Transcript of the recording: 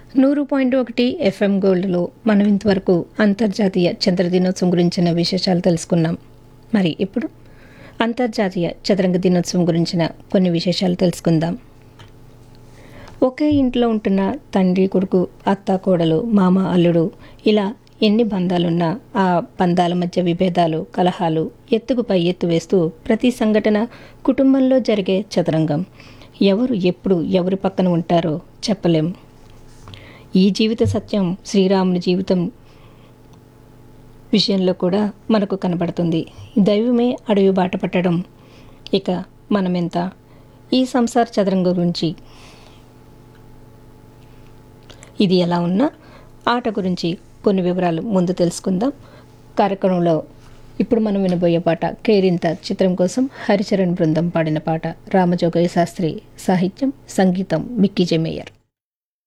నూరు పాయింట్ ఒకటి ఎఫ్ఎం గోల్డ్లో మనం ఇంతవరకు అంతర్జాతీయ చంద్ర దినోత్సవం గురించిన విశేషాలు తెలుసుకున్నాం మరి ఇప్పుడు అంతర్జాతీయ చదరంగ దినోత్సవం గురించిన కొన్ని విశేషాలు తెలుసుకుందాం ఒకే ఇంట్లో ఉంటున్న తండ్రి కొడుకు అత్త కోడలు మామ అల్లుడు ఇలా ఎన్ని బంధాలున్నా ఆ బంధాల మధ్య విభేదాలు కలహాలు ఎత్తుకు పై ఎత్తు వేస్తూ ప్రతి సంఘటన కుటుంబంలో జరిగే చదరంగం ఎవరు ఎప్పుడు ఎవరి పక్కన ఉంటారో చెప్పలేం ఈ జీవిత సత్యం శ్రీరాముని జీవితం విషయంలో కూడా మనకు కనబడుతుంది దైవమే అడవి బాట పట్టడం ఇక మనమెంత ఈ సంసార చదరంగం గురించి ఇది ఎలా ఉన్నా ఆట గురించి కొన్ని వివరాలు ముందు తెలుసుకుందాం కార్యక్రమంలో ఇప్పుడు మనం వినబోయే పాట కేరింత చిత్రం కోసం హరిచరణ్ బృందం పాడిన పాట రామజోగయ్య శాస్త్రి సాహిత్యం సంగీతం మిక్కీ జమేయర్